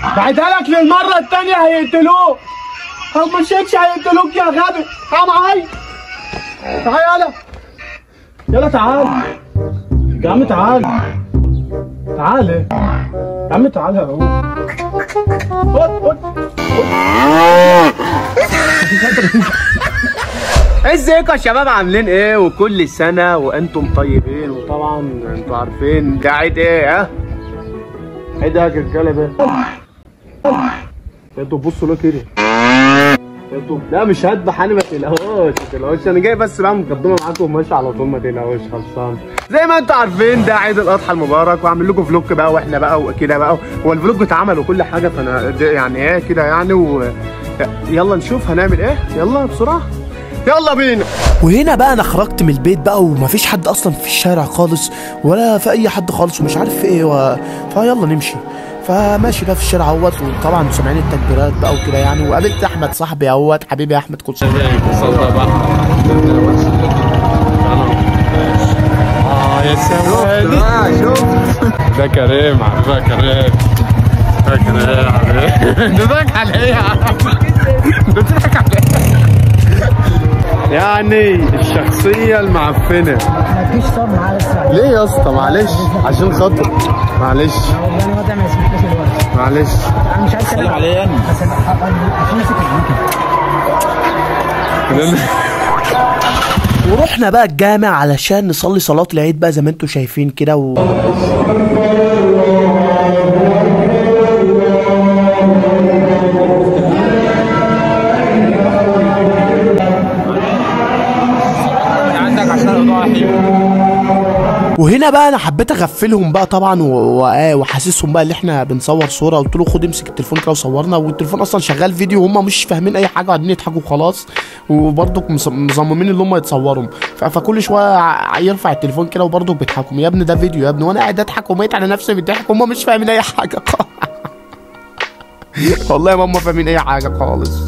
بعدها لك للمرة التانية هيقتلوك لو ما مشيتش هيقتلوك يا غبي تعال معايا تعال يلا يلا تعال يا عم تعال تعال يا عم تعال اهو خد خد ازيكم يا شباب عاملين ايه وكل سنة وانتم طيبين وطبعا انتوا عارفين ده عيد ايه ها عيد ايه يا رجالة ده انتوا بصوا له كده انتوا لا مش هذبح انا ما تقلقوش ما تقلقوش انا جاي بس بعمل مقدمه معاكم وماشي على طول ما تقلقوش خلصان زي ما انتوا عارفين ده عيد الاضحى المبارك وعامل لكم فلوج بقى واحنا بقى وكده بقى هو الفلوج اتعمل وكل حاجه فانا ده يعني ايه كده يعني و يلا نشوف هنعمل ايه يلا بسرعه يلا بينا وهنا بقى انا خرجت من البيت بقى ومفيش حد اصلا في الشارع خالص ولا في اي حد خالص ومش عارف في ايه و... فيلا نمشي فماشي بقى في الشارع اهوت وطبعا سامعين التكبيرات بقى وكده يعني وقابلت احمد صاحبي اهوت حبيبي يا احمد كل سنه اه يا سلام ده كريم حبيبي يا كريم ده كريم يا حبيبي بتضحك على ايه يا عم؟ بتضحك على ايه؟ يعني الشخصية المعفنة مفيش صبر معاه لسه ليه يا اسطى معلش عشان خاطر معلش والله الوضع ما يسمحليش دلوقتي معلش انا مش عايز اسلم عليه انا بس أنا- عشان امسك الميكروفون ورحنا بقى الجامع علشان نصلي صلاه العيد بقى زي ما انتم شايفين كده و... عندك عشان اضاحي وهنا بقى انا حبيت اغفلهم بقى طبعا و- و- آه وحاسسهم بقى ان احنا بنصور صوره قلت له خد امسك التليفون كده وصورنا والتليفون اصلا شغال فيديو وهم مش فاهمين اي حاجه وقاعدين يضحكوا خلاص وبرضك مص- مصممين ان هم يتصوروا ف- فكل شويه ع- يرفع التليفون كده وبرضه بيضحكوا يا ابني ده فيديو يا ابني وانا قاعد اضحك وميت على نفسي بالضحك هم مش فاهمين اي حاجه والله ما هم فاهمين اي حاجه خالص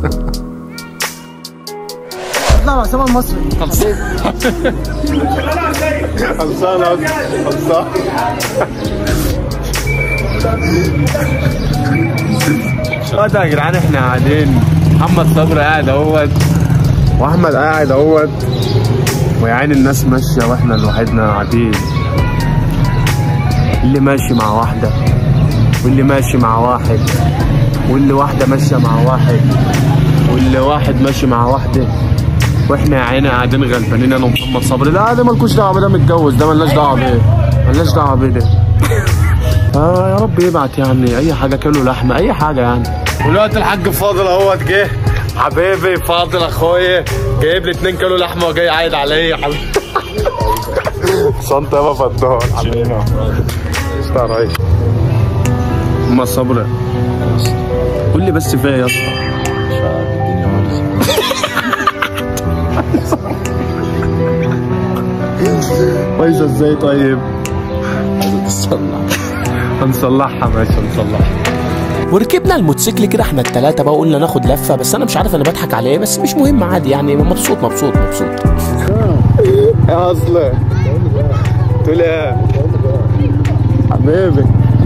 اطلع مع سما المصري خلصان خلصان اه ده يا جدعان احنا قاعدين محمد صبري قاعد اهوت واحمد قاعد اهوت ويا عين الناس ماشيه واحنا لوحدنا قاعدين اللي ماشي مع واحده واللي ماشي مع واحد واللي واحده ماشيه مع واحد واللي واحد ماشي مع واحده واحنا يا عيني قاعدين غلبانين انا ومحمد صبري لا ده مالكوش دعوه بيه ده متجوز ده مالناش دعوه بيه مالناش دعوه بيه ده آه يا رب يبعت يعني اي حاجه كيلو لحمه اي حاجه يعني ودلوقتي الحاج فاضل اهوت جه حبيبي فاضل اخويا جايب لي 2 كيلو لحمه وجاي عايد عليا يا حبيبي صنطه يابا فضال حبيبي استنى اما صبري قول لي بس فيها يا اسطى بايظه ازاي طيب؟ عايزه تتصلح هنصلحها ماشي هنصلحها وركبنا الموتوسيكل كده احنا التلاتة بقى قلنا ناخد لفة بس انا مش عارف انا بضحك على ايه بس مش مهم عادي يعني مبسوط مبسوط مبسوط يا اصلا تقول ايه؟ حبيبي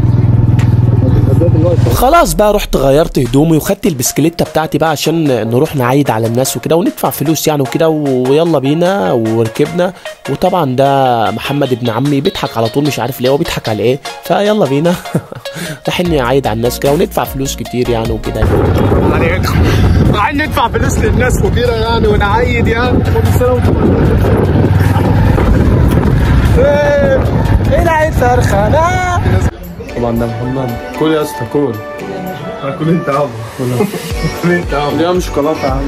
خلاص بقى رحت غيرت هدومي وخدت البسكليتة بتاعتي بقى عشان نروح نعيد على الناس وكده وندفع فلوس يعني وكده ويلا بينا وركبنا وطبعا ده محمد ابن عمي بيضحك على طول مش عارف ليه هو بيضحك على ايه فيلا بينا رايحين نعيد على الناس كده وندفع فلوس كتير يعني وكده يعني عايزين ندفع فلوس للناس وكده يعني ونعيد يعني كل سنه وانتم ايه ايه العيد فرخانه طبعا ده محمد كل يا اسطى كل كل انت يا عم كل انت يا عم يا مش شوكولاته يا عم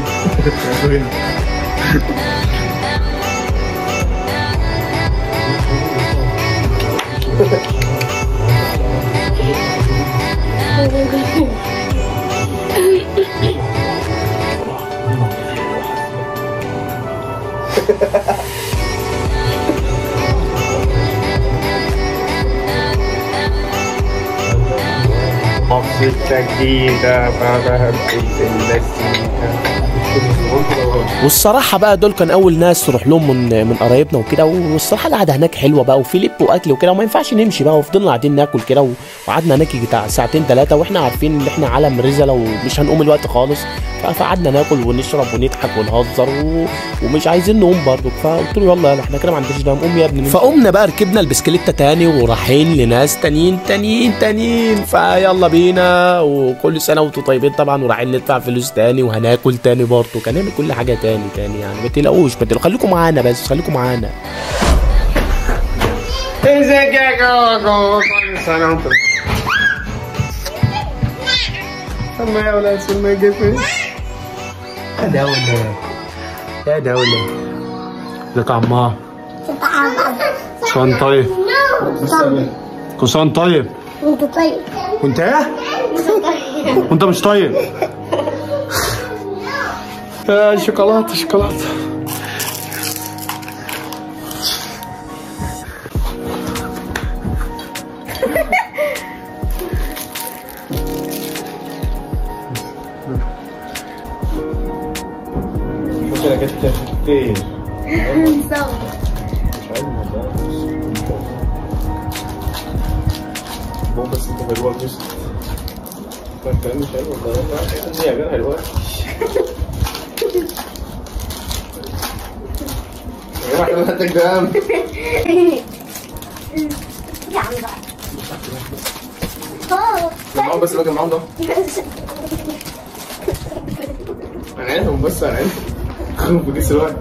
قصة جديدة بحب المزيكا والصراحة بقى دول كان أول ناس تروح لهم من من قرايبنا وكده والصراحة القعدة هناك حلوة بقى وفي لب وأكل وكده وما ينفعش نمشي بقى وفضلنا قاعدين ناكل كده وقعدنا هناك بتاع ساعتين ثلاثة وإحنا عارفين إن إحنا عالم رزلة ومش هنقوم الوقت خالص ف- فقعدنا ناكل ونشرب ونضحك ونهزر و... ومش عايزين نقوم برضه فقلت له يلا يلا إحنا كده ما عندناش دم قوم يا ابني فقمنا بقى ركبنا البسكليتة تاني ورايحين لناس تانيين تانيين تانيين فيلا بينا وكل سنة وانتوا طيبين طبعا ورايحين ندفع فلوس تاني وهناكل تاني برضه كان نعمل كل حاجة تاني تاني يعني ما تقلقوش ما تقلقوش خليكم معانا بس خليكم معانا ازيك يا كوكو كل سنة وانت سلمى يا ولاد سلمى جفن يا دولة يا دولة ازيك يا عمار كان طيب كان طيب انت طيب وانت ايه؟ وانت مش طيب يا شوكولاتة شوكولاتة بس انت حلوة بس الكلام مش حلو ده هي غير حلوة يا واحد ما تقدم معاهم بس الراجل معاهم ده انا عينهم بس انا عينهم في جسر واحد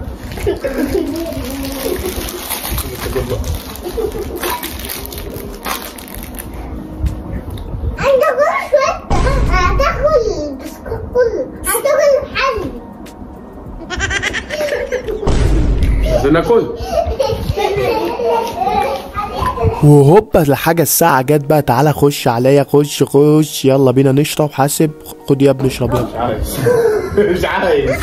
هتاكل شوية هتاكل البسكوت كله هتاكل الحل عايزين ناكل وهوبا الحاجة الساعة جت بقى تعالى خش عليا خش خش يلا بينا نشرب حاسب خد يا ابني اشرب يلا مش عايز مش عايز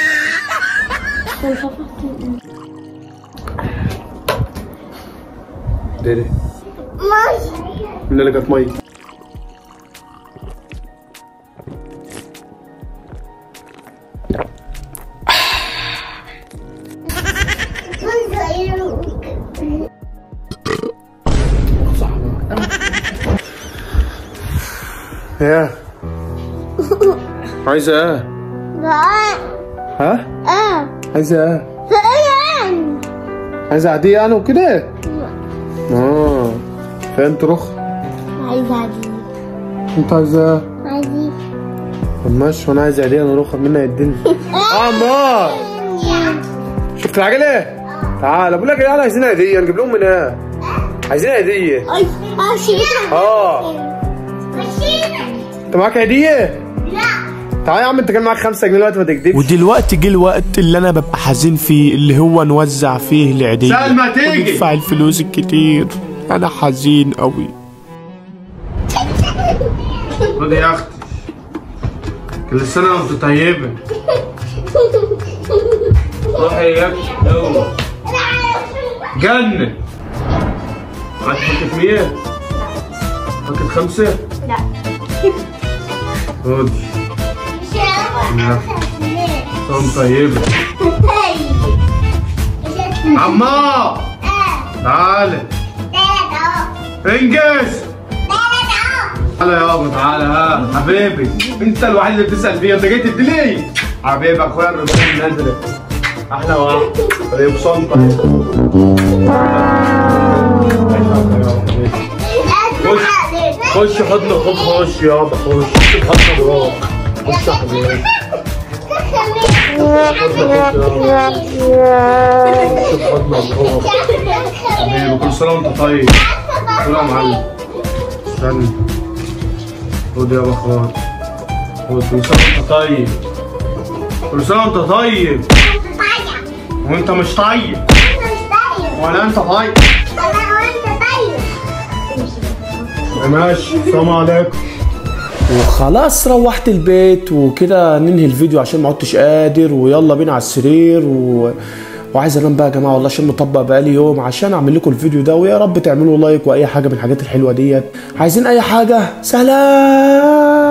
ده ده ماشي من اللي جت ميه كل صغير ايه عايزة ايه؟ ها؟ اه عايزة ايه؟ فين عايزة عادية يعني وكده؟ اه فين تروح؟ عايز عديد انت عايزة ايه؟ عديد طب ماشي وانا عايز عادية انا اروح منها يديني اه ما شفت العجلة؟ تعال بقول لك يا جدعان عايزين هدية نجيب لهم من ايه؟ عايزين هدية اي اه شيلة اه شيلة انت معاك هدية؟ لا تعال يا عم انت كان معاك 5 جنيه دلوقتي ما تكدبش ودلوقتي جه الوقت اللي انا ببقى حزين فيه اللي هو نوزع فيه العيدية سلمى تيجي. وندفع الفلوس الكتير انا حزين قوي خد يا اختي كل سنة وانت طيبة روحي يا اختي يلا جنة معاك باكت 100 باكت خمسة لا خد لا سنة طيبة عمار تعالى انجز تعالى يابا تعالى ها حبيبي انت الوحيد اللي بتسال فيه انت جيت تدلي حبيبي اخويا الرسول نازل احلى واحد طيب صنطه خش خش حضن خد خش يابا خش خش حضن براك خش يا حبيبي خش حضن براك حبيبي كل سنه وانت طيب كل يا معلم استنى خد يابا اخوات خد كل سنه وانت طيب كل سنه وانت طيب وانت مش طيب ولا انت طيب ماشي السلام عليكم وخلاص روحت البيت وكده ننهي الفيديو عشان ما عدتش قادر ويلا بينا على السرير و... وعايز انام بقى يا جماعه والله عشان مطبق بقالي يوم عشان اعمل لكم الفيديو ده ويا رب تعملوا لايك واي حاجه من الحاجات الحلوه ديت عايزين اي حاجه سلام